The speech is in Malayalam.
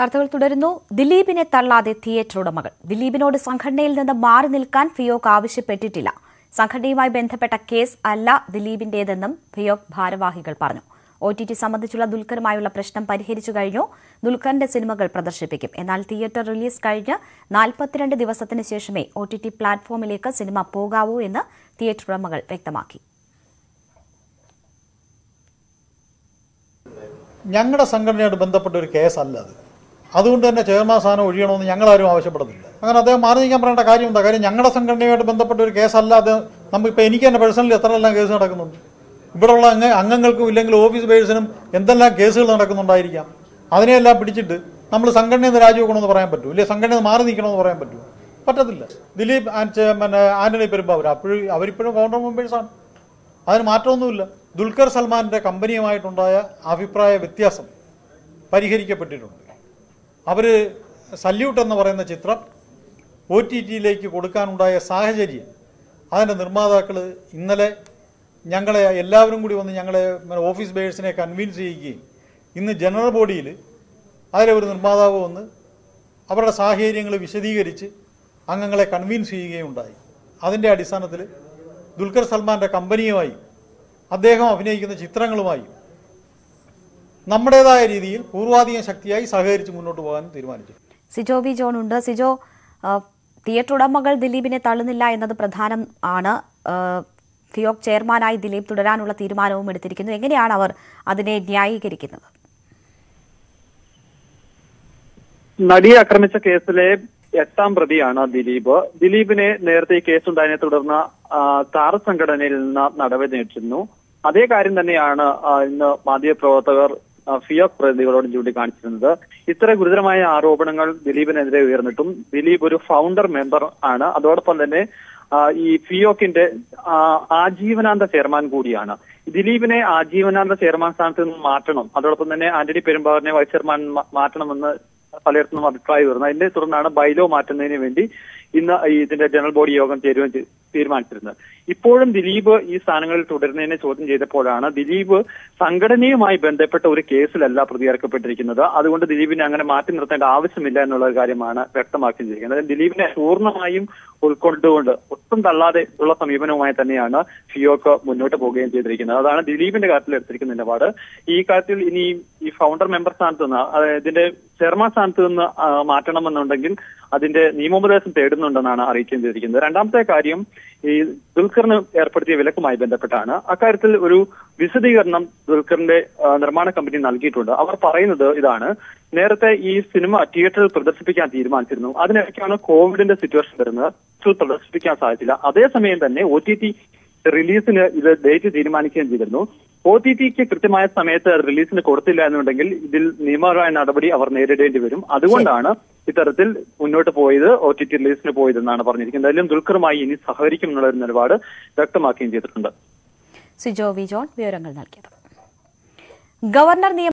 വാർത്തകൾ തുടരുന്നു ദിലീപിനെ തള്ളാതെ തിയേറ്റർ ഉടമകൾ ദിലീപിനോട് സംഘടനയിൽ നിന്ന് മാറി നിൽക്കാൻ ഫിയോക് ആവശ്യപ്പെട്ടിട്ടില്ല സംഘടനയുമായി ബന്ധപ്പെട്ട കേസ് അല്ല ദിലീപിന്റേതെന്നും ഫിയോക് ഭാരവാഹികൾ പറഞ്ഞു ഒ ടി ടി സംബന്ധിച്ചുള്ള ദുൽഖറുമായുള്ള പ്രശ്നം പരിഹരിച്ചു കഴിഞ്ഞു ദുൽഖറിന്റെ സിനിമകൾ പ്രദർശിപ്പിക്കും എന്നാൽ തിയേറ്റർ റിലീസ് കഴിഞ്ഞ് നാൽപ്പത്തിരണ്ട് ദിവസത്തിന് ശേഷമേ ഒ ടി ടി പ്ലാറ്റ്ഫോമിലേക്ക് സിനിമ പോകാവൂ എന്ന് തിയേറ്റർ ഉടമകൾ വ്യക്തമാക്കി ഞങ്ങളുടെ സംഘടനയായിട്ട് ബന്ധപ്പെട്ട ഒരു കേസല്ല അത് അതുകൊണ്ട് തന്നെ ചെയർമാൻ സ്ഥാനം ഒഴിയണമെന്ന് ഞങ്ങളാരും ആവശ്യപ്പെടുന്നില്ല അങ്ങനെ അദ്ദേഹം മാറി നിൽക്കാൻ പറയേണ്ട കാര്യം എന്താ കാര്യം ഞങ്ങളുടെ സംഘടനയുമായിട്ട് ബന്ധപ്പെട്ട ഒരു കേസല്ല അത് നമുക്കിപ്പോൾ എനിക്ക് തന്നെ പേഴ്സണലി എത്രയെല്ലാം കേസ് നടക്കുന്നുണ്ട് ഇവിടെയുള്ള അംഗ അംഗങ്ങൾക്കും ഇല്ലെങ്കിൽ ഓഫീസ് ബേഴ്സിനും എന്തെല്ലാം കേസുകൾ നടക്കുന്നുണ്ടായിരിക്കാം അതിനെയെല്ലാം പിടിച്ചിട്ട് നമ്മൾ സംഘടനയിൽ നിന്ന് രാജിവെക്കണമെന്ന് പറയാൻ പറ്റൂ ഇല്ലെങ്കിൽ സംഘടനയിൽ നിന്ന് മാറി നിൽക്കണമെന്ന് പറയാൻ പറ്റുമോ പറ്റത്തില്ല ദിലീപ് ആൻഡ് ചെ- പിന്നെ ആന്റണി പെരുമ്പാവൂർ അപ്പോഴും അവരിപ്പോഴും കൗണ്ടർ മെമ്പേഴ്സാണ് അതിന് മാറ്റമൊന്നുമില്ല ദുൽഖർ സൽമാന്റെ കമ്പനിയുമായിട്ടുണ്ടായ അഭിപ്രായ വ്യത്യാസം പരിഹരിക്കപ്പെട്ടിട്ടുണ്ട് അവർ സല്യൂട്ട് എന്ന് പറയുന്ന ചിത്രം ഒ ടി ടിയിലേക്ക് കൊടുക്കാനുണ്ടായ സാഹചര്യം അതിൻ്റെ നിർമ്മാതാക്കൾ ഇന്നലെ ഞങ്ങളെ എല്ലാവരും കൂടി വന്ന് ഞങ്ങളെ ഓഫീസ് ബേഴ്സിനെ കൺവിൻസ് ചെയ്യുകയും ഇന്ന് ജനറൽ ബോഡിയിൽ അതിലെ ഒരു നിർമ്മാതാവ് വന്ന് അവരുടെ സാഹചര്യങ്ങൾ വിശദീകരിച്ച് അംഗങ്ങളെ കൺവിൻസ് ചെയ്യുകയും ഉണ്ടായി അതിൻ്റെ അടിസ്ഥാനത്തിൽ ദുൽഖർ സൽമാൻ്റെ കമ്പനിയുമായി അദ്ദേഹം അഭിനയിക്കുന്ന ചിത്രങ്ങളുമായി നമ്മുടേതായ രീതിയിൽ പൂർവാധികം ശക്തിയായി സഹകരിച്ച് മുന്നോട്ട് പോകാൻ തീരുമാനിച്ചു സിജോ ബി ജോൺ ഉണ്ട് സിജോ ആ, തിയേറ്റർ ഉടമകൾ ദിലീപിനെ തള്ളുന്നില്ല എന്നത് പ്രധാനം ആണ് ആ, ഫിയോക് ചെയർമാനായി ദിലീപ് തുടരാനുള്ള തീരുമാനവും എടുത്തിരിക്കുന്നു എങ്ങനെയാണ് അവർ അതിനെ ന്യായീകരിക്കുന്നത് നടിയെ ആക്രമിച്ച കേസിലെ എട്ടാം പ്രതിയാണ് ദിലീപ് ദിലീപിനെ നേരത്തെ ഈ കേസുണ്ടായതിനെ തുടർന്ന് ആ, താരസംഘടനയിൽ നിന്ന് നടപടി നേടിയിരുന്നു അതേ കാര്യം തന്നെയാണ് ആ, ഇന്ന് മാധ്യമപ്രവർത്തകർ ആ, ഫിയോക് പ്രതികളോട് ചൂണ്ടിക്കാണിച്ചിരുന്നത് ഇത്ര ഗുരുതരമായ ആരോപണങ്ങൾ ദിലീപിനെതിരെ ഉയർന്നിട്ടും ദിലീപ് ഒരു ഫൗണ്ടർ മെമ്പർ ആണ് അതോടൊപ്പം തന്നെ ആ, ഈ ഫിയോക്കിന്റെ ആ, ആജീവനാന്ത ചെയർമാൻ കൂടിയാണ് ദിലീപിനെ ആജീവനാന്ത ചെയർമാൻ സ്ഥാനത്ത് നിന്ന് മാറ്റണം അതോടൊപ്പം തന്നെ ആന്റണി പെരുമ്പാവൂരിനെ വൈസ് ചെയർമാൻ മാ- മാറ്റണമെന്ന് പലയിടത്തുനിന്നും അഭിപ്രായം വരുന്നത് അതിനെ തുടർന്നാണ് ബൈലോ മാറ്റുന്നതിന് വേണ്ടി ഇന്ന് ഈ ഇതിന്റെ ജനറൽ ബോഡി യോഗം ചേരുവാൻ ചെ- തീരുമാനിച്ചിരുന്നത് ഇപ്പോഴും ദിലീപ് ഈ സ്ഥാനങ്ങളിൽ തുടരുന്നതിനെ ചോദ്യം ചെയ്തപ്പോഴാണ് ദിലീപ് സംഘടനയുമായി ബന്ധപ്പെട്ട ഒരു കേസിലല്ല പ്രതിയേർക്കപ്പെട്ടിരിക്കുന്നത് അതുകൊണ്ട് ദിലീപിനെ അങ്ങനെ മാറ്റി നിർത്തേണ്ട ആവശ്യമില്ല എന്നുള്ള ഒരു കാര്യമാണ് വ്യക്തമാക്കിയിരിക്കുന്നത് അതായത് ദിലീപിനെ പൂർണ്ണമായും ഉൾക്കൊണ്ടുകൊണ്ട് ഒട്ടും തള്ളാതെ ഉള്ള സമീപനവുമായി തന്നെയാണ് ഫിയോക്ക് മുന്നോട്ട് പോവുകയും ചെയ്തിരിക്കുന്നത് അതാണ് ദിലീപിന്റെ കാര്യത്തിൽ എടുത്തിരിക്കുന്ന നിലപാട് ഈ കാര്യത്തിൽ ഇനി ഈ ഫൗണ്ടർ മെമ്പർ സ്ഥാനത്ത് നിന്ന് അതായത് ഇതിന്റെ ചെയർമാൻ സ്ഥാനത്ത് നിന്ന് ആ, മാറ്റണമെന്നുണ്ടെങ്കിൽ അതിന്റെ നിയമോപദേശം തേടുന്നുണ്ടെന്നാണ് അറിയിക്കുകയും ചെയ്തിരിക്കുന്നത് രണ്ടാമത്തെ കാര്യം ഈ ദുൽഖറിന് ഏർപ്പെടുത്തിയ വിലക്കുമായി ബന്ധപ്പെട്ടാണ് അക്കാര്യത്തിൽ ഒരു വിശദീകരണം ദുൽഖറിന്റെ ആ, നിർമ്മാണ കമ്പനി നൽകിയിട്ടുണ്ട് അവർ പറയുന്നത് ഇതാണ് നേരത്തെ ഈ സിനിമ തിയേറ്ററിൽ പ്രദർശിപ്പിക്കാൻ തീരുമാനിച്ചിരുന്നു അതിനിടയ്ക്കാണ് കോവിഡിന്റെ സിറ്റുവേഷൻ വരുന്നത് തിയേറ്ററിൽ പ്രദർശിപ്പിക്കാൻ സാധിച്ചില്ല അതേസമയം തന്നെ ഒ ടി ടി റിലീസിന് ഇത് ഡേറ്റ് തീരുമാനിക്കുകയും ചെയ്തിരുന്നു ഒ ടി ടിക്ക് കൃത്യമായ സമയത്ത് റിലീസിന് കൊടുത്തില്ല എന്നുണ്ടെങ്കിൽ ഇതിൽ നിയമപരമായ നടപടി അവർ നേരിടേണ്ടി വരും അതുകൊണ്ടാണ് ഇത്തരത്തിൽ മുന്നോട്ട് പോയത് ഒ ടി ടി റിലീസിന് പോയതെന്നാണ് പറഞ്ഞിരിക്കുന്നത് എന്തായാലും ദുൽഖറുമായി ഇനി സഹകരിക്കും എന്നുള്ള ഒരു നിലപാട് വ്യക്തമാക്കുകയും ചെയ്തിട്ടുണ്ട് സിജോ വി ജോൺ വിവരങ്ങൾ നൽകിയത് ഗവർണർ നിയമ